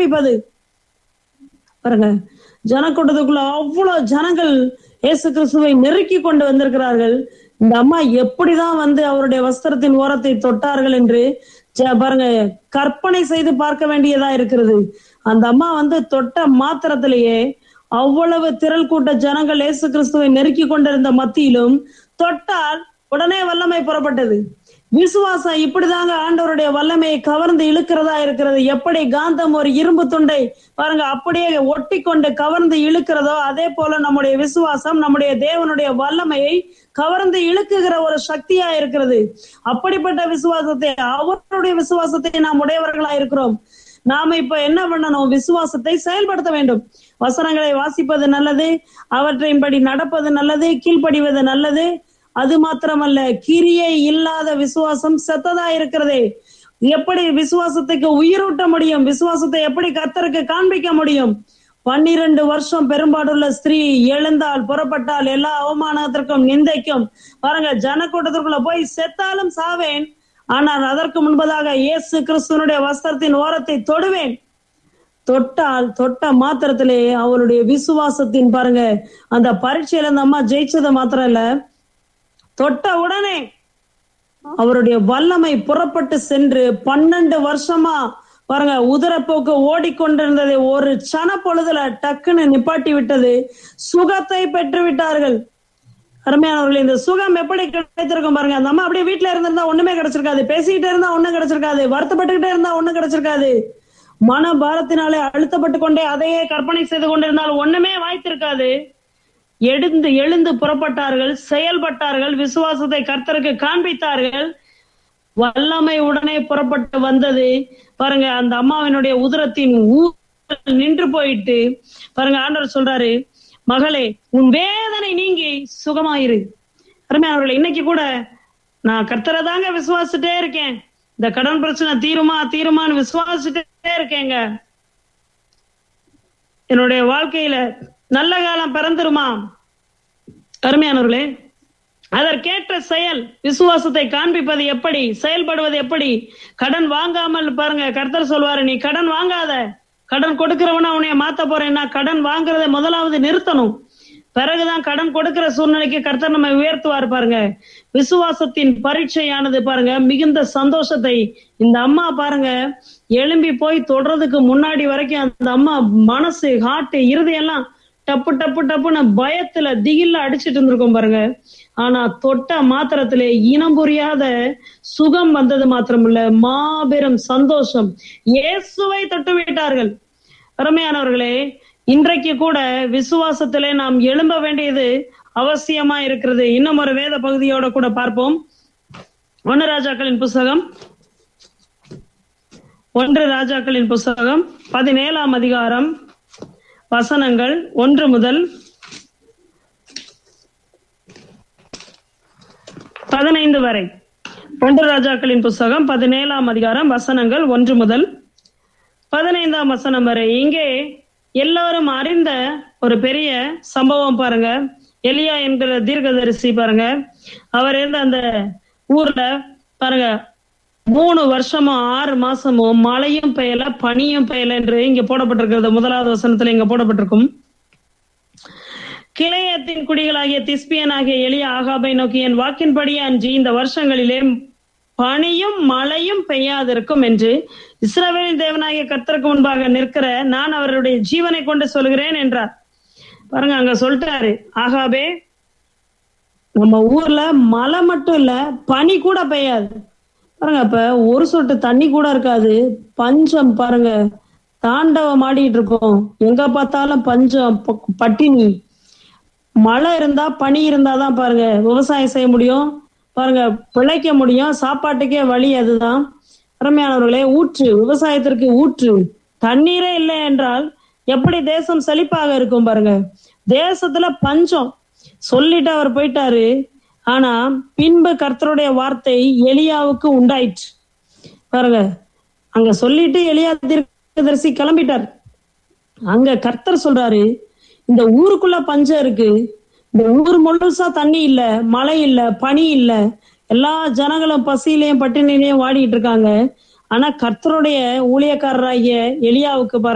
காண்பிப்பது பாருங்க ஜனக்கூட்டத்துக்குள்ள அவ்வளவு ஜனங்கள் இயேசு கிறிஸ்துவை நெருக்கி கொண்டு வந்திருக்கிறார்கள் இந்த அம்மா எப்படிதான் வந்து அவருடைய வஸ்திரத்தின் ஓரத்தை தொட்டார்கள் என்று ஜ- பாருங்க கற்பனை செய்து பார்க்க வேண்டியதா இருக்கிறது அந்த அம்மா வந்து தொட்ட மாத்திரத்திலேயே அவ்வளவு திரள் கூட்ட ஜனங்கள் இயேசு கிறிஸ்துவை நெருக்கி கொண்டிருந்த மத்தியிலும் தொட்டால் உடனே வல்லமை புறப்பட்டது விசுவாசம் இப்படிதாங்க ஆண்டவருடைய வல்லமையை கவர்ந்து இழுக்கிறதா இருக்கிறது எப்படி காந்தம் ஒரு இரும்பு துண்டை பாருங்க அப்படியே ஒட்டி கொண்டு கவர்ந்து இழுக்கிறதோ அதே போல நம்முடைய விசுவாசம் நம்முடைய தேவனுடைய வல்லமையை கவர்ந்து இழுக்குகிற ஒரு சக்தியா இருக்கிறது அப்படிப்பட்ட விசுவாசத்தை அவருடைய விசுவாசத்தை நாம் உடையவர்களா இருக்கிறோம் நாம இப்ப என்ன பண்ணணும் விசுவாசத்தை செயல்படுத்த வேண்டும் வசனங்களை வாசிப்பது நல்லது அவற்றையின்படி நடப்பது நல்லது கீழ்ப்படிவது நல்லது அது மாத்திரமல்ல கிரியை இல்லாத விசுவாசம் செத்ததா இருக்கிறதே எப்படி விசுவாசத்துக்கு உயிரூட்ட முடியும் விசுவாசத்தை எப்படி கர்த்தருக்கு காண்பிக்க முடியும் பன்னிரண்டு வருஷம் பெரும்பாடுள்ள ஸ்திரீ எழுந்தால் புறப்பட்டால் எல்லா அவமானத்திற்கும் நிந்தைக்கும் பாருங்க ஜனக்கூட்டத்திற்குள்ள போய் செத்தாலும் சாவேன் ஆனால் அதற்கு முன்பதாக இயேசு கிறிஸ்துவனுடைய வஸ்திரத்தின் ஓரத்தை தொடுவேன் தொட்டால் தொட்ட மாத்திரத்திலே அவளுடைய விசுவாசத்தின் பாருங்க அந்த பரீட்சையில அந்த அம்மா ஜெயிச்சது மாத்திரம் இல்ல தொட்ட உடனே அவருடைய வல்லமை புறப்பட்டு சென்று பன்னெண்டு வருஷமா பாருங்க உதரப்போக்கு ஓடிக்கொண்டிருந்ததை ஒரு சன பொழுதுல டக்குன்னு நிப்பாட்டி விட்டது சுகத்தை பெற்று விட்டார்கள் அருமையானவர்களே இந்த சுகம் எப்படி கிடைத்திருக்கும் பாருங்க அந்த அம்மா அப்படியே வீட்டுல இருந்திருந்தா ஒண்ணுமே கிடைச்சிருக்காது பேசிக்கிட்டே இருந்தா ஒண்ணும் கிடைச்சிருக்காது வருத்தப்பட்டுக்கிட்டே இருந்தா ஒண்ணும் கிடைச்சிருக்காது மன பாரத்தினாலே அழுத்தப்பட்டு கொண்டே அதையே கற்பனை செய்து கொண்டிருந்தால் ஒண்ணுமே வாய்த்திருக்காது எழுந்து எழுந்து புறப்பட்டார்கள் செயல்பட்டார்கள் விசுவாசத்தை கர்த்தருக்கு காண்பித்தார்கள் வல்லமை உடனே புறப்பட்டு வந்தது பாருங்க அந்த அம்மாவினுடைய உதரத்தின் ஊரல் நின்று போயிட்டு பாருங்க ஆண்டவர் சொல்றாரு மகளே உன் வேதனை நீங்கி சுகமாயிரு அருமையானவர்களே இன்னைக்கு கூட நான் கர்த்தரை தாங்க விசுவாசிட்டே இருக்கேன் இந்த கடன் பிரச்சனை தீருமா தீருமான்னு விசுவாசிட்டே இருக்கேங்க என்னுடைய வாழ்க்கையில நல்ல காலம் பிறந்துருமா அருமையானவர்களே அதற்கேற்ற செயல் விசுவாசத்தை காண்பிப்பது எப்படி செயல்படுவது எப்படி கடன் வாங்காமல் பாருங்க கர்த்தர் சொல்வாரு நீ கடன் வாங்காத கடன் கொடுக்கிறவன உன்னைய மாத்த போறேன்னா கடன் வாங்குறதை முதலாவது நிறுத்தணும் பிறகுதான் கடன் கொடுக்கிற சூழ்நிலைக்கு கர்த்தர் நம்ம உயர்த்துவார் பாருங்க விசுவாசத்தின் பரீட்சையானது பாருங்க மிகுந்த சந்தோஷத்தை இந்த அம்மா பாருங்க எழும்பி போய் தொடறதுக்கு முன்னாடி வரைக்கும் அந்த அம்மா மனசு ஹார்ட் இருதயெல்லாம் டப்பு டப்பு டப்புன்னு பயத்துல திகில்ல அடிச்சிட்டு இருந்திருக்கும் பாருங்க ஆனா தொட்ட மாத்திரத்திலே இனம் புரியாத சுகம் வந்தது மாத்திரமில்ல மாபெரும் சந்தோஷம் இயேசுவை தொட்டு விட்டார்கள் அருமையானவர்களே இன்றைக்கு கூட விசுவாசத்திலே நாம் எழும்ப வேண்டியது அவசியமா இருக்கிறது இன்னும் ஒரு வேத பகுதியோட கூட பார்ப்போம் ஒன்னு ராஜாக்களின் புஸ்தகம் ஒன்று ராஜாக்களின் புஸ்தகம் பதினேழாம் அதிகாரம் வசனங்கள் ஒன்று முதல் பதினைந்து வரை ஒன்று ராஜாக்களின் புஸ்தகம் பதினேழாம் அதிகாரம் வசனங்கள் ஒன்று முதல் பதினைந்தாம் வசனம் வரை இங்கே எல்லாரும் அறிந்த ஒரு பெரிய சம்பவம் பாருங்க எலியா என்கிற தீர்க்கதரிசி பாருங்க அவர் இருந்த அந்த ஊர்ல பாருங்க மூணு வருஷமும் ஆறு மாசமும் மழையும் பெய்யல பனியும் பெய்யல என்று இங்க போடப்பட்டிருக்கிறது முதலாவது வசனத்துல இங்க போடப்பட்டிருக்கும் கிளையத்தின் குடிகளாகிய திஸ்பியன் ஆகிய எளிய ஆகாபை நோக்கி என் வாக்கின்படியே அன்றி இந்த வருஷங்களிலே பனியும் மழையும் பெய்யாதிருக்கும் என்று இஸ்ரவேலின் தேவனாகிய கர்த்தருக்கு முன்பாக நிற்கிற நான் அவருடைய ஜீவனை கொண்டு சொல்கிறேன் என்றார் பாருங்க அங்க சொல்லிட்டாரு ஆகாபே நம்ம ஊர்ல மழை மட்டும் இல்ல பனி கூட பெய்யாது பாருங்க அப்ப ஒரு சொட்டு தண்ணி கூட இருக்காது பஞ்சம் பாருங்க தாண்டவம் ஆடிட்டு இருக்கோம் எங்க பார்த்தாலும் பஞ்சம் ப- பட்டினி மழை இருந்தா பனி இருந்தாதான் பாருங்க விவசாயம் செய்ய முடியும் பாருங்க பிழைக்க முடியும் சாப்பாட்டுக்கே வழி அதுதான் அருமையானவர்களே ஊற்று விவசாயத்திற்கு ஊற்று தண்ணீரே இல்லை என்றால் எப்படி தேசம் செழிப்பாக இருக்கும் பாருங்க தேசத்துல பஞ்சம் சொல்லிட்டு அவர் போயிட்டாரு ஆனா பின்பு கர்த்தருடைய வார்த்தை எலியாவுக்கு உண்டாயிற்று பாருங்க அங்க சொல்லிட்டு எலியா தீர்க்கதரிசி கிளம்பிட்டார் அங்க கர்த்தர் சொல்றாரு இந்த ஊருக்குள்ள பஞ்சம் இருக்கு இந்த ஊர் முழுசா தண்ணி இல்ல மழை இல்ல பனி இல்ல எல்லா ஜனங்களும் பசியிலையும் பட்டினிலையும் வாடிட்டு இருக்காங்க ஆனா கர்த்தருடைய ஊழியக்காரராகிய எலியாவுக்கு பாருங்க